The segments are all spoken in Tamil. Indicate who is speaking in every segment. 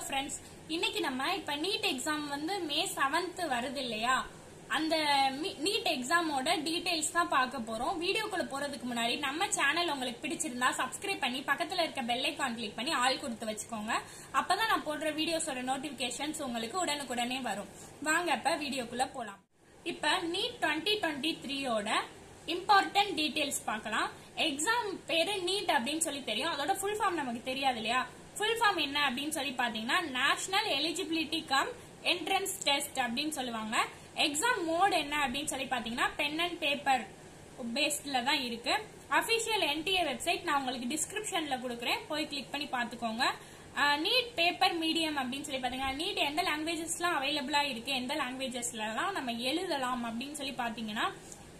Speaker 1: ஃப்ரெண்ட்ஸ் இன்னைக்கு நம்ம இப்ப நீட் எக்ஸாம் வந்து மே செவன்த் வருது இல்லையா அந்த நீட் எக்ஸாமோட டீடைல்ஸ் தான் பார்க்க போறோம் வீடியோக்குள்ள போறதுக்கு முன்னாடி நம்ம சேனல் உங்களுக்கு பிடிச்சிருந்தா சப்ஸ்கிரைப் பண்ணி பக்கத்துல இருக்க பெல் ஐக்கான் கிளிக் பண்ணி ஆல் கொடுத்து வச்சுக்கோங்க அப்பதான் நான் போடுற வீடியோஸோட நோட்டிபிகேஷன்ஸ் உங்களுக்கு உடனுக்குடனே வரும் வாங்க இப்ப வீடியோக்குள்ள போலாம் இப்ப நீட் டுவெண்ட்டி டுவெண்ட்டி த்ரீயோட இம்பார்ட்டன்ட் டீடைல்ஸ் பார்க்கலாம் எக்ஸாம் பேரு நீட் அப்படின்னு சொல்லி தெரியும் அதோட ஃபுல் ஃபார்ம் நமக்கு தெரியாது இல்லையா ஃபுல் ஃபார்ம் என்ன அப்படின்னு சொல்லி பாத்தீங்கன்னா national eligibility cum entrance test அப்படின்னு சொல்லுவாங்க எக்ஸாம் மோட் என்ன அப்படின்னு சொல்லி பாத்தீங்கன்னா பென் அண்ட் பேப்பர் பேஸ்ட்ல தான் இருக்கு அபிஷியல் என்டிஏ வெப்சைட் நான் உங்களுக்கு டிஸ்கிரிப்ஷன்ல கொடுக்குறேன் போய் கிளிக் பண்ணி பாத்துக்கோங்க நீட் பேப்பர் மீடியம் அப்படின்னு சொல்லி பாத்தீங்கன்னா நீட் எந்த லாங்குவேஜஸ்லாம் அவைலபிளா இருக்கு எந்த லாங்குவேஜஸ்லாம் நம்ம எழுதலாம் அப்படின்னு சொல்லி பாத்தீங்கன்னா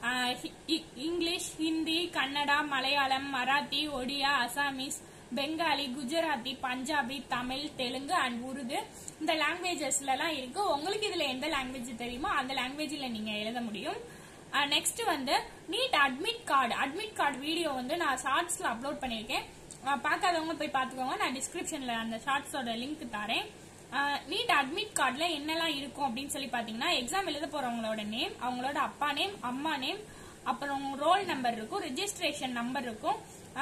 Speaker 1: English Hindi Kannada Malayalam Marathi Odia Assamese Bengali Gujarati Punjabi Tamil Telugu and Urdu இந்த லாங்குவேஜஸ்ல எல்லாம் இருக்கு உங்களுக்கு இதுல எந்த லாங்குவேஜ் தெரியுமோ அந்த லாங்குவேஜ்ல நீங்க எழுத முடியும் நெக்ஸ்ட் வந்து NEET admit card admit card video வந்து நான் ஷார்ட்ஸ்ல அப்லோட் பண்ணிருக்கேன் பார்க்காதவங்க போய் பாத்துக்கோங்க நான் டிஸ்கிரிப்ஷன்ல அந்த ஷார்ட்ஸோட லிங்க் தரேன் நீட் அட்மிட் கார்டுல என்னெல்லாம் இருக்கும் அப்படின்னு சொல்லி பாத்தீங்கன்னா எக்ஸாம் எழுத போறவங்களோட நேம் அவங்களோட அப்பா நேம் அம்மா நேம் அப்புறம் ரோல் நம்பர் இருக்கும் ரெஜிஸ்ட்ரேஷன் நம்பர் இருக்கும்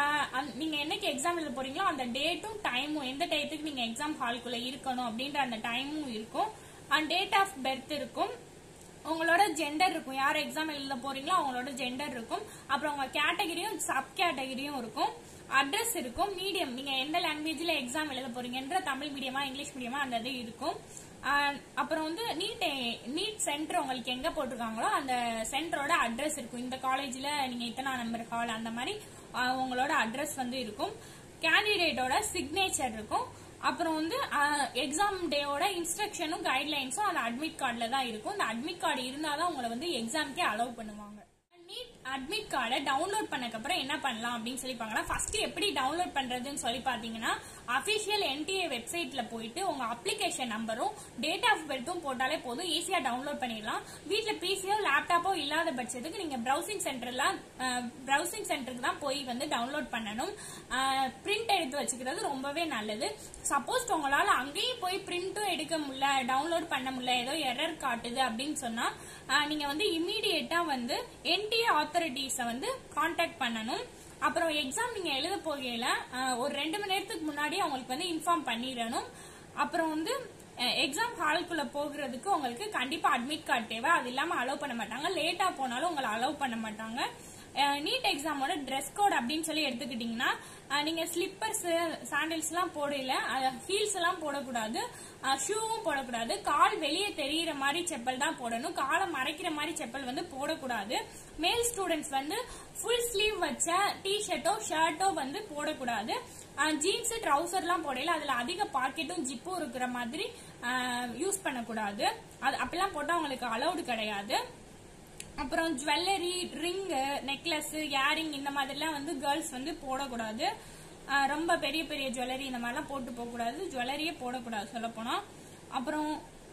Speaker 1: நீங்க என்னைக்கு எக்ஸாம் எழுத போறீங்களோ அந்த டேட்டும் டைமும் எந்த டயத்துக்கு நீங்க எக்ஸாம் ஹால்குள்ள இருக்கணும் அப்படின்ற அந்த டைமும் இருக்கும் அண்ட் டேட் ஆஃப் பெர்த் இருக்கும் உங்களோட ஜெண்டர் இருக்கும் யார் எக்ஸாம் எழுத போறீங்களோ அவங்களோட ஜெண்டர் இருக்கும் அப்புறம் உங்க கேட்டகரியும் சப் கேட்டகரியும் இருக்கும் அட்ரஸ் இருக்கும் மீடியம் நீங்க எந்த லாங்குவேஜ்ல எக்ஸாம் எழுத போறீங்கன்ற தமிழ் மீடியமா இங்கிலீஷ் மீடியமா அந்த இது இருக்கும் அப்புறம் வந்து நீட் நீட் சென்டர் உங்களுக்கு எங்க போட்டிருக்காங்களோ அந்த சென்டரோட அட்ரஸ் இருக்கும் இந்த காலேஜ்ல நீங்க இத்தனா நம்பர் ஹால் அந்த மாதிரி உங்களோட அட்ரஸ் வந்து இருக்கும் கேண்டிடேட்டோட சிக்னேச்சர் இருக்கும் அப்புறம் வந்து எக்ஸாம் டேவோட இன்ஸ்ட்ரக்ஷனும் கைட்லைன்ஸும் அந்த அட்மிட் கார்டில் தான் இருக்கும் இந்த அட்மிட் கார்டு இருந்தாதான் உங்களை வந்து எக்ஸாம்க்கே அலோவ் பண்ணுவாங்க நீட் அட்மிட் கார்டை டவுன்லோட் பண்ணக்கப்புறம் என்ன பண்ணலாம் அப்படின்னு சொல்லி பார்க்கலாம் ஃபர்ஸ்ட் எப்படி டவுன்லோட் பண்றதுன்னு சொல்லி பாத்தீங்கன்னா அபிஷியல் என்டிஏ வெப்சைட்ல போயிட்டு உங்க அப்ளிகேஷன் நம்பரும் டேட் ஆஃப் பர்த்தும் போட்டாலே போதும் ஈஸியா டவுன்லோட் பண்ணிடலாம் வீட்ல பிசியோ லேப்டாப்போ இல்லாத பட்சத்துக்கு நீங்க பிரவுசிங் சென்டர்ல பிரவுசிங் சென்டருக்கு தான் போய் வந்து டவுன்லோட் பண்ணணும் பிரிண்ட் எடுத்து வச்சுக்கிறது ரொம்பவே நல்லது சப்போஸ் உங்களால அங்கேயும் போய் பிரிண்டும் எடுக்க முடியல டவுன்லோட் பண்ண முடியல ஏதோ எரர் காட்டுது அப்படின்னு சொன்னா நீங்க வந்து இம்மீடியட்டா வந்து என்டிஏ ஆத்தாரிட்டிஸ வந்து கான்டாக்ட் பண்ணணும் அப்புறம் எக்ஸாம் நீங்க எழுத போகையில ஒரு ரெண்டு மணி நேரத்துக்கு முன்னாடி அவங்களுக்கு வந்து இன்ஃபார்ம் பண்ணிடணும் அப்புறம் வந்து எக்ஸாம் ஹால்குள்ள போகிறதுக்கு உங்களுக்கு கண்டிப்பா அட்மிட் கார்டு தேவை அது இல்லாம அலோவ் பண்ண மாட்டாங்க லேட்டா போனாலும் உங்களை அலோவ் பண்ண மாட்டாங்க நீட் எக்ஸாமோட ட்ரெஸ் கோட் அப்படின்னு சொல்லி எடுத்துக்கிட்டீங்கன்னா நீங்க ஸ்லிப்பர்ஸ் சாண்டில்ஸ் எல்லாம் போடல ஹீல்ஸ் எல்லாம் போடக்கூடாது ஷூவும் போடக்கூடாது கால் வெளியே தெரியிற மாதிரி செப்பல் தான் போடணும் காலை மறைக்கிற மாதிரி செப்பல் வந்து போடக்கூடாது மேல் ஸ்டூடெண்ட்ஸ் வந்து ஃபுல் ஸ்லீவ் வச்ச டிஷர்ட்டோ ஷர்ட்டோ வந்து போடக்கூடாது ஜீன்ஸ் ட்ரௌசர் எல்லாம் போடல அதுல அதிக பாக்கெட்டும் ஜிப்பும் இருக்கிற மாதிரி யூஸ் பண்ணக்கூடாது அது அப்படிலாம் போட்டா உங்களுக்கு அலௌடு கிடையாது அப்புறம் ஜுவல்லரி ரிங்கு நெக்லஸ் இயரிங் இந்த மாதிரிலாம் வந்து கேர்ள்ஸ் வந்து போடக்கூடாது ரொம்ப பெரிய பெரிய ஜுவல்லரி இந்த மாதிரிலாம் போட்டு போகக்கூடாது ஜுவல்லரியே போடக்கூடாது சொல்ல போனா அப்புறம்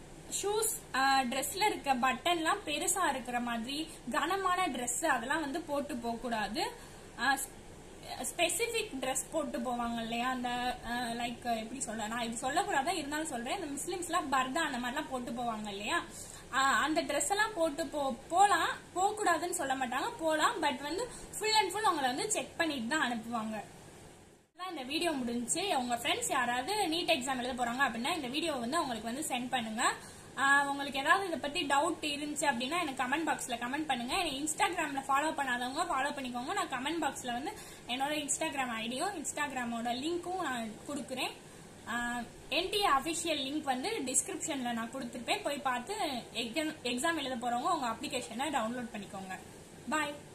Speaker 1: ஷூஸ் ட்ரெஸ்ல இருக்க பட்டன்லாம் பெருசா இருக்கிற மாதிரி கனமான ட்ரெஸ் அதெல்லாம் வந்து போட்டு போகக்கூடாது ஸ்பெசிபிக் ட்ரெஸ் போட்டு போவாங்க இல்லையா அந்த லைக் எப்படி சொல்ல நான் இது சொல்லக்கூடாதான் இருந்தாலும் சொல்றேன் இந்த முஸ்லிம்ஸ் எல்லாம் பர்தா அந்த மாதிரிலாம் போட்டு போவாங்க இல்லையா அந்த ட்ரெஸ் எல்லாம் போட்டு போ போலாம் போக கூடாதுன்னு சொல்ல மாட்டாங்க போலாம் பட் வந்து ஃபுல் அண்ட் ஃபுல் அவங்கள வந்து செக் பண்ணிட்டு தான் அனுப்புவாங்க இந்த வீடியோ முடிஞ்சு உங்க ஃப்ரெண்ட்ஸ் யாராவது நீட் எக்ஸாம் எழுத போறாங்க அப்படின்னா இந்த வீடியோ வந்து அவங்களுக்கு வந்து சென்ட் பண்ணுங்க உங்களுக்கு ஏதாவது இதை பத்தி டவுட் இருந்துச்சு அப்படின்னா எனக்கு கமெண்ட் பாக்ஸ்ல கமெண்ட் பண்ணுங்க எனக்கு இன்ஸ்டாகிராம்ல ஃபாலோ பண்ணாதவங்க ஃபாலோ பண்ணிக்கோங்க நான் கமெண்ட் பாக்ஸ்ல வந்து என்னோட இன்ஸ்டாகிராம் ஐடியும் இன்ஸ்டாகிராமோட லிங்க்கும் நான் கொடுக்குறேன் என்டிஏ அபிஷியல் லிங்க் வந்து டிஸ்கிரிப்ஷன்ல நான் கொடுத்துருப்பேன் போய் பார்த்து எக்ஸாம் எழுத போறவங்க உங்க அப்ளிகேஷனை டவுன்லோட் பண்ணிக்கோங்க பாய்